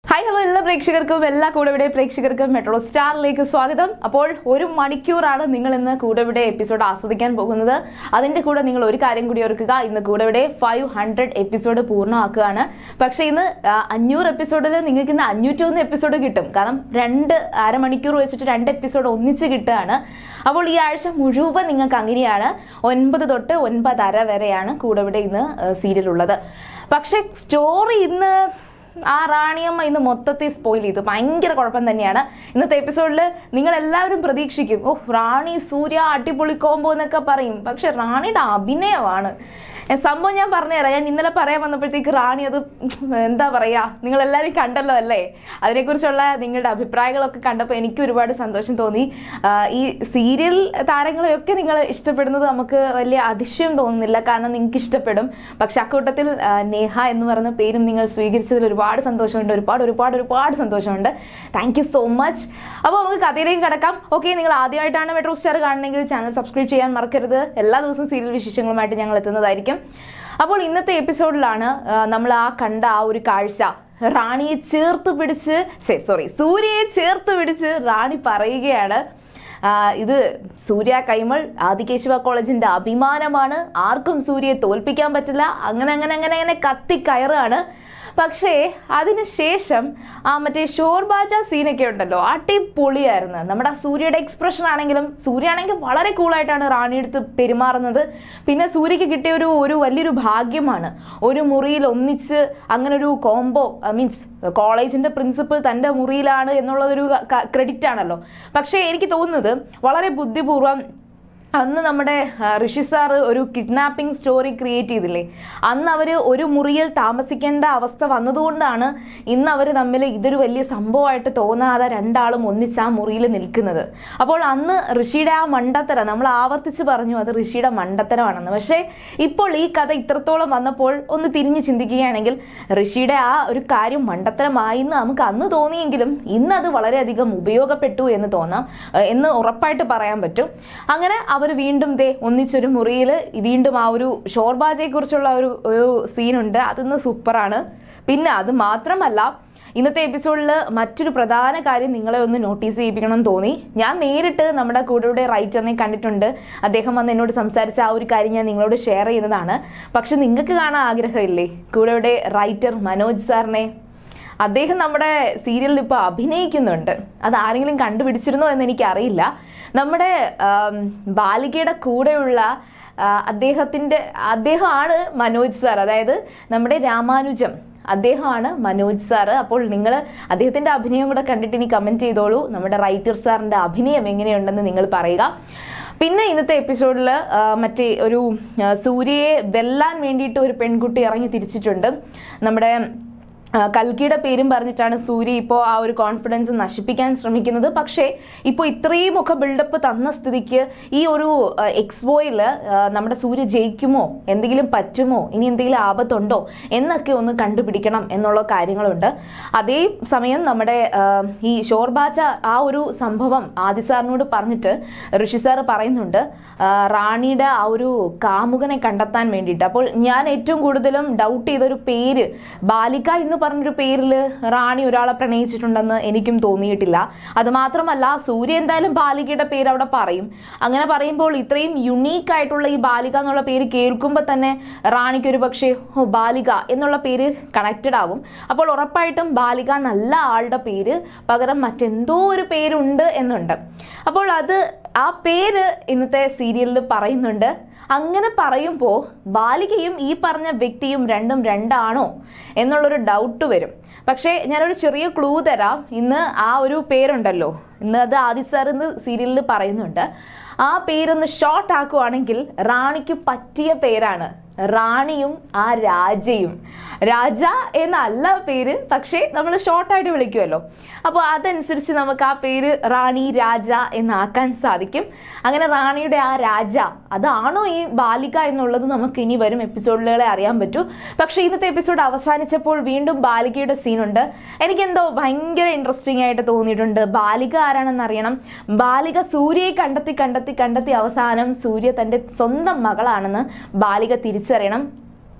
hi hello എല്ലാ പ്രേക്ഷകർക്കും എല്ലാ കൂടെവിടെ പ്രേക്ഷകർക്കും മെട്രോ സ്റ്റാറിലേക്ക് സ്വാഗതം അപ്പോൾ ഒരു മണിക്കൂറാണ് നിങ്ങൾ ഇന്ന് കൂടെവിടെ എപ്പിസോഡ് ആസ്വദിക്കാൻ പോകുന്നത് അതിന്റെ കൂടെ നിങ്ങൾ ഒരു കാര്യം കൂടി ഓർക്കുക ഇന്ന് കൂടെവിടെ ഫൈവ് ഹൺഡ്രഡ് എപ്പിസോഡ് പൂർണ്ണമാക്കുകയാണ് പക്ഷേ ഇന്ന് ആ, അഞ്ഞൂറ് എപ്പിസോഡിൽ നിങ്ങൾക്ക് ഇന്ന് അഞ്ഞൂറ്റി ഒന്ന് എപ്പിസോഡ് കിട്ടും കാരണം രണ്ട് അരമണിക്കൂർ വെച്ചിട്ട് രണ്ട് എപ്പിസോഡ് ഒന്നിച്ച് കിട്ടുകയാണ് അപ്പോൾ ഈ ആഴ്ച മുഴുവൻ നിങ്ങൾക്ക് അങ്ങനെയാണ് ഒൻപത് തൊട്ട് ഒൻപതര വരെയാണ് കൂടെവിടെ ഇന്ന് സീരിയൽ ഉള്ളത് പക്ഷേ സ്റ്റോറി ഇന്ന് ആ റാണിയമ്മ ഇന്ന് മൊത്തത്തിൽ സ്പോയിൽ ചെയ്തു ഭയങ്കര കുഴപ്പം തന്നെയാണ് ഇന്നത്തെ എപ്പിസോഡിൽ നിങ്ങൾ എല്ലാവരും പ്രതീക്ഷിക്കും ഓ റാണി സൂര്യ അടിപൊളി കോമ്പോ എന്നൊക്കെ പറയും പക്ഷെ റാണിയുടെ അഭിനയമാണ് എ, സംഭവം ഞാൻ പറഞ്ഞുതരാം ഞാൻ ഇന്നലെ പറയാൻ വന്നപ്പോഴത്തേക്ക് റാണി അത് എന്താ പറയാ നിങ്ങൾ എല്ലാവരും കണ്ടല്ലോ അല്ലേ അതിനെക്കുറിച്ചുള്ള നിങ്ങളുടെ അഭിപ്രായങ്ങളൊക്കെ കണ്ടപ്പോൾ എനിക്ക് ഒരുപാട് സന്തോഷം തോന്നി ആ, ഈ സീരിയൽ താരങ്ങളെയൊക്കെ നിങ്ങൾ ഇഷ്ടപ്പെടുന്നത് നമുക്ക് വലിയ അതിശയം തോന്നുന്നില്ല കാരണം നിങ്ങൾക്ക് ഇഷ്ടപ്പെടും പക്ഷെ അക്കൂട്ടത്തിൽ ആ, നേഹ എന്ന് പറയുന്ന പേരും നിങ്ങൾ സ്വീകരിച്ചതിൽ ഒരുപാട് സന്തോഷമുണ്ട് ഒരുപാട് ഒരുപാട് ഒരുപാട് സന്തോഷമുണ്ട് താങ്ക് യു സോ മച്ച് അപ്പോൾ നമുക്ക് കഥയിലേക്ക് കിടക്കാം ഓക്കെ നിങ്ങൾ ആദ്യമായിട്ടാണ് മെട്രോ സ്റ്റാർ കാണണമെങ്കിൽ ചാനൽ സബ്സ്ക്രൈബ് ചെയ്യാൻ മറക്കരുത് എല്ലാ ദിവസവും സീരിയൽ വിശേഷങ്ങളുമായിട്ട് ഞങ്ങൾ എത്തുന്നതായിരിക്കും അപ്പോൾ ഇന്നത്തെ എപ്പിസോഡിലാണ് നമ്മൾ ആ കണ്ട ആ ഒരു കാഴ്ച റാണിയെ ചേർത്ത് പിടിച്ച് സോറി സൂര്യയെ ചേർത്ത് പിടിച്ച് റാണി പറയുകയാണ് ആ, ഇത് സൂര്യ കൈമൾ ആദികേശവ കോളേജിന്റെ അഭിമാനമാണ് ആർക്കും സൂര്യയെ തോൽപ്പിക്കാൻ പറ്റില്ല അങ്ങനെ അങ്ങനെ അങ്ങനെ അങ്ങനെ കത്തി കയറാണ് പക്ഷേ അതിനുശേഷം ആ മറ്റേ ഷോർബാജ സീനൊക്കെ ഉണ്ടല്ലോ അടിപൊളിയായിരുന്നു നമ്മുടെ ആ സൂര്യയുടെ എക്സ്പ്രഷൻ ആണെങ്കിലും സൂര്യ ആണെങ്കിൽ വളരെ കൂളായിട്ടാണ് റാണി എടുത്ത് പെരുമാറുന്നത് പിന്നെ സൂര്യക്ക് കിട്ടിയ ഒരു ഒരു വലിയൊരു ഭാഗ്യമാണ് ഒരു മുറിയിൽ ഒന്നിച്ച് അങ്ങനെ ഒരു കോംബോ മീൻസ് കോളേജിന്റെ പ്രിൻസിപ്പൽ തന്റെ മുറിയിലാണ് എന്നുള്ളതൊരു ക്രെഡിറ്റ് ആണല്ലോ പക്ഷേ എനിക്ക് തോന്നുന്നത് വളരെ ബുദ്ധിപൂർവ്വം അന്ന് നമ്മുടെ ആ, ഋഷി സാറ് ഒരു കിഡ്നാപ്പിംഗ് സ്റ്റോറി ക്രിയേറ്റ് ചെയ്തില്ലേ അന്ന് അവർ ഒരു മുറിയിൽ താമസിക്കേണ്ട അവസ്ഥ വന്നതുകൊണ്ടാണ് ഇന്ന് അവർ തമ്മിൽ ഇതൊരു വലിയ സംഭവമായിട്ട് തോന്നാതെ രണ്ടാളും ഒന്നിച്ച് ആ മുറിയിൽ നിൽക്കുന്നത് അപ്പോൾ അന്ന് ഋഷിയുടെ ആ മണ്ടത്തരം നമ്മൾ ആവർത്തിച്ച് പറഞ്ഞു അത് ഋഷിയുടെ മണ്ടത്തരമാണെന്ന് പക്ഷേ ഇപ്പോൾ ഈ കഥ ഇത്രത്തോളം വന്നപ്പോൾ ഒന്ന് തിരിഞ്ഞ് ചിന്തിക്കുകയാണെങ്കിൽ ഋഷിയുടെ ആ ഒരു കാര്യം മണ്ടത്തരമായി എന്ന് നമുക്ക് അന്ന് തോന്നിയെങ്കിലും ഇന്ന് അത് വളരെയധികം ഉപയോഗപ്പെട്ടു എന്ന് തോന്നാം ഏഹ് എന്ന് ഉറപ്പായിട്ട് പറയാൻ പറ്റും അങ്ങനെ അവർ വീണ്ടും ദേ ഒന്നിച്ചൊരു മുറിയിൽ വീണ്ടും ആ ഒരു ഷോർബാജയെ കുറിച്ചുള്ള ഒരു ഒരു സീനുണ്ട് അതിന്ന് സൂപ്പറാണ് പിന്നെ അത് മാത്രമല്ല ഇന്നത്തെ എപ്പിസോഡിൽ മറ്റൊരു പ്രധാന കാര്യം നിങ്ങളെ ഒന്ന് നോട്ടീസ് ചെയ്യിപ്പിക്കണം എന്ന് തോന്നി ഞാൻ നേരിട്ട് നമ്മുടെ കൂടെയുടെ റൈറ്ററിനെ കണ്ടിട്ടുണ്ട് അദ്ദേഹം വന്ന് എന്നോട് സംസാരിച്ച ആ ഒരു കാര്യം ഞാൻ നിങ്ങളോട് ഷെയർ ചെയ്യുന്നതാണ് പക്ഷെ നിങ്ങൾക്ക് കാണാൻ ആഗ്രഹമില്ലേ കൂടെയുടെ റൈറ്റർ മനോജ് സാറിനെ അദ്ദേഹം നമ്മുടെ സീരിയലിൽ ഇപ്പോൾ അഭിനയിക്കുന്നുണ്ട് അത് ആരെങ്കിലും കണ്ടുപിടിച്ചിരുന്നോ എന്ന് എനിക്കറിയില്ല നമ്മുടെ ആം, ബാലികയുടെ കൂടെയുള്ള ആ, അദ്ദേഹത്തിൻ്റെ അദ്ദേഹമാണ് മനോജ് സാർ അതായത് നമ്മുടെ രാമാനുജം അദ്ദേഹമാണ് മനോജ് സാറ് അപ്പോൾ നിങ്ങൾ അദ്ദേഹത്തിൻ്റെ അഭിനയം കൂടെ കണ്ടിട്ട് ഇനി കമൻറ്റ് ചെയ്തോളൂ നമ്മുടെ റൈറ്റർ സാറിൻ്റെ അഭിനയം എങ്ങനെയുണ്ടെന്ന് നിങ്ങൾ പറയുക പിന്നെ ഇന്നത്തെ എപ്പിസോഡിൽ മറ്റേ ഒരു ആ, സൂര്യയെ വെല്ലാൻ വേണ്ടിയിട്ട് ഒരു പെൺകുട്ടി ഇറങ്ങി തിരിച്ചിട്ടുണ്ട് നമ്മുടെ ആ, കൽക്കിയുടെ പേരും പറഞ്ഞിട്ടാണ് സൂര്യ ഇപ്പോൾ ആ ഒരു കോൺഫിഡൻസ് നശിപ്പിക്കാൻ ശ്രമിക്കുന്നത് പക്ഷേ ഇപ്പോൾ ഇത്രയും ഒക്കെ ബിൽഡപ്പ് തന്ന സ്ഥിതിക്ക് ഈ ഒരു എക്സ്പോയിൽ നമ്മുടെ സൂര്യ ജയിക്കുമോ എന്തെങ്കിലും പറ്റുമോ ഇനി എന്തെങ്കിലും ആപത്തുണ്ടോ എന്നൊക്കെ ഒന്ന് കണ്ടുപിടിക്കണം എന്നുള്ള കാര്യങ്ങളുണ്ട് അതേ സമയം നമ്മുടെ ആ, ഈ ഷോർബാച്ച ആ ഒരു സംഭവം ആദി സാറിനോട് പറഞ്ഞിട്ട് ഋഷി സാർ പറയുന്നുണ്ട് ആ, റാണിയുടെ ആ ഒരു കാമുകനെ കണ്ടെത്താൻ വേണ്ടിയിട്ട് അപ്പോൾ ഞാൻ ഏറ്റവും കൂടുതലും ഡൗട്ട് ചെയ്തൊരു പേര് ബാലിക എന്ന് പറഞ്ഞൊരു പേരിൽ റാണി ഒരാളെ പ്രണയിച്ചിട്ടുണ്ടെന്ന് എനിക്കും തോന്നിയിട്ടില്ല അത് മാത്രമല്ല സൂര്യ എന്തായാലും ബാലികയുടെ പേര് അവിടെ പറയും അങ്ങനെ പറയുമ്പോൾ ഇത്രയും യുണീക്ക് ആയിട്ടുള്ള ഈ ബാലിക എന്നുള്ള പേര് കേൾക്കുമ്പോൾ തന്നെ റാണിക്ക് ഒരു പക്ഷേ ഓ ബാലിക എന്നുള്ള പേര് കണക്റ്റഡ് ആവും അപ്പോൾ ഉറപ്പായിട്ടും ബാലിക നല്ല ആളുടെ പേര് പകരം മറ്റെന്തോ ഒരു പേരുണ്ട് എന്നുണ്ട് അപ്പോൾ അത് ആ പേര് ഇന്നത്തെ സീരിയലിൽ പറയുന്നുണ്ട് അങ്ങനെ പറയുമ്പോൾ ബാലികയും ഈ പറഞ്ഞ വ്യക്തിയും രണ്ടും രണ്ടാണോ എന്നുള്ളൊരു ഡൗട്ട് വരും പക്ഷേ ഞാനൊരു ചെറിയ ക്ലൂ തരാം ഇന്ന് ആ ഒരു പേരുണ്ടല്ലോ ഇന്ന് അത് ആദി സാർ ഇന്ന് സീരിയലിൽ പറയുന്നുണ്ട് ആ പേരൊന്ന് ഷോർട്ട് ആക്കുവാണെങ്കിൽ റാണിക്ക് പറ്റിയ പേരാണ് റാണിയും ആ രാജയും രാജ എന്നല്ല പേര് പക്ഷേ നമ്മൾ ഷോർട്ടായിട്ട് വിളിക്കുമല്ലോ അപ്പോൾ അതനുസരിച്ച് നമുക്ക് ആ പേര് റാണി രാജ എന്നാക്കാൻ സാധിക്കും അങ്ങനെ റാണിയുടെ ആ രാജ അതാണോ ഈ ബാലിക എന്നുള്ളത് നമുക്ക് ഇനി വരും എപ്പിസോഡുകളെ അറിയാൻ പറ്റൂ പക്ഷേ ഇന്നത്തെ എപ്പിസോഡ് അവസാനിച്ചപ്പോൾ വീണ്ടും ബാലികയുടെ സീനുണ്ട് എനിക്കെന്തോ ഭയങ്കര ഇൻട്രസ്റ്റിംഗ് ആയിട്ട് തോന്നിയിട്ടുണ്ട് ബാലിക ആരാണെന്ന് അറിയണം ബാലിക സൂര്യയെ കണ്ടെത്തി കണ്ടെത്തി കണ്ടെത്തി അവസാനം സൂര്യ തൻ്റെ സ്വന്തം മകളാണെന്ന് ബാലിക തിരിച്ചറിയണം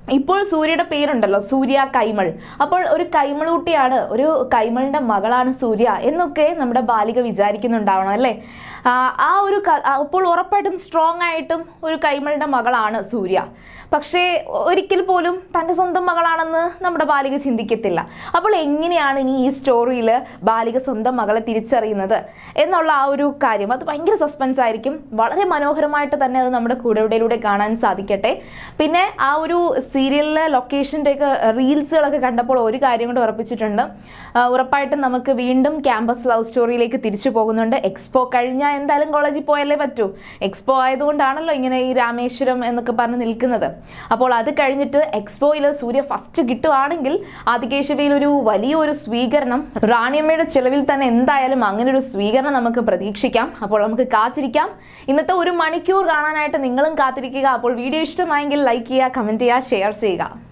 ഇപ്പോൾ സൂര്യയുടെ പേരുണ്ടല്ലോ സൂര്യ കൈമൾ അപ്പോൾ ഒരു കൈമളൂട്ടിയാണ് ഒരു കൈമളിന്റെ മകളാണ് സൂര്യ എന്നൊക്കെ നമ്മുടെ ബാലിക വിചാരിക്കുന്നുണ്ടാവണം അല്ലേ ആ, ആ ഒരു ക- ആ, അപ്പോൾ ഉറപ്പായിട്ടും സ്ട്രോങ് ആയിട്ടും ഒരു കൈമളിന്റെ മകളാണ് സൂര്യ പക്ഷേ ഒരിക്കൽ പോലും തൻ്റെ സ്വന്തം മകളാണെന്ന് നമ്മുടെ ബാലിക ചിന്തിക്കത്തില്ല അപ്പോൾ എങ്ങനെയാണ് ഇനി ഈ സ്റ്റോറിയിൽ ബാലിക സ്വന്തം മകളെ തിരിച്ചറിയുന്നത് എന്നുള്ള ആ ഒരു കാര്യം അത് ഭയങ്കര സസ്പെൻസ് ആയിരിക്കും വളരെ മനോഹരമായിട്ട് തന്നെ അത് നമ്മുടെ കൂടെവിടയിലൂടെ കാണാൻ സാധിക്കട്ടെ പിന്നെ ആ ഒരു സീരിയലിലെ ലൊക്കേഷൻ്റെ ഒക്കെ റീൽസുകളൊക്കെ കണ്ടപ്പോൾ ഒരു കാര്യം കൂടെ ഉറപ്പിച്ചിട്ടുണ്ട് ആ, ഉറപ്പായിട്ടും നമുക്ക് വീണ്ടും ക്യാമ്പസ് ലവ് സ്റ്റോറിയിലേക്ക് തിരിച്ചു പോകുന്നുണ്ട് എക്സ്പോ കഴിഞ്ഞാൽ എന്തായാലും കോളേജിൽ പോയല്ലേ പറ്റൂ എക്സ്പോ ആയതുകൊണ്ടാണല്ലോ ഇങ്ങനെ ഈ രാമേശ്വരം എന്നൊക്കെ പറഞ്ഞ് നിൽക്കുന്നത് അപ്പോൾ അത് കഴിഞ്ഞിട്ട് എക്സ്പോയിൽ സൂര്യ ഫസ്റ്റ് കിട്ടുവാണെങ്കിൽ ആദികേശവയിൽ ഒരു വലിയൊരു സ്വീകരണം റാണിയമ്മയുടെ ചെലവിൽ തന്നെ എന്തായാലും അങ്ങനെ ഒരു സ്വീകരണം നമുക്ക് പ്രതീക്ഷിക്കാം അപ്പോൾ നമുക്ക് കാത്തിരിക്കാം ഇന്നത്തെ ഒരു മണിക്കൂർ കാണാനായിട്ട് നിങ്ങളും കാത്തിരിക്കുക അപ്പോൾ വീഡിയോ ഇഷ്ടമായെങ്കിൽ ലൈക്ക് ചെയ്യുക കമന്റ് ചെയ്യുക ഷെയർ ചെയ്യുക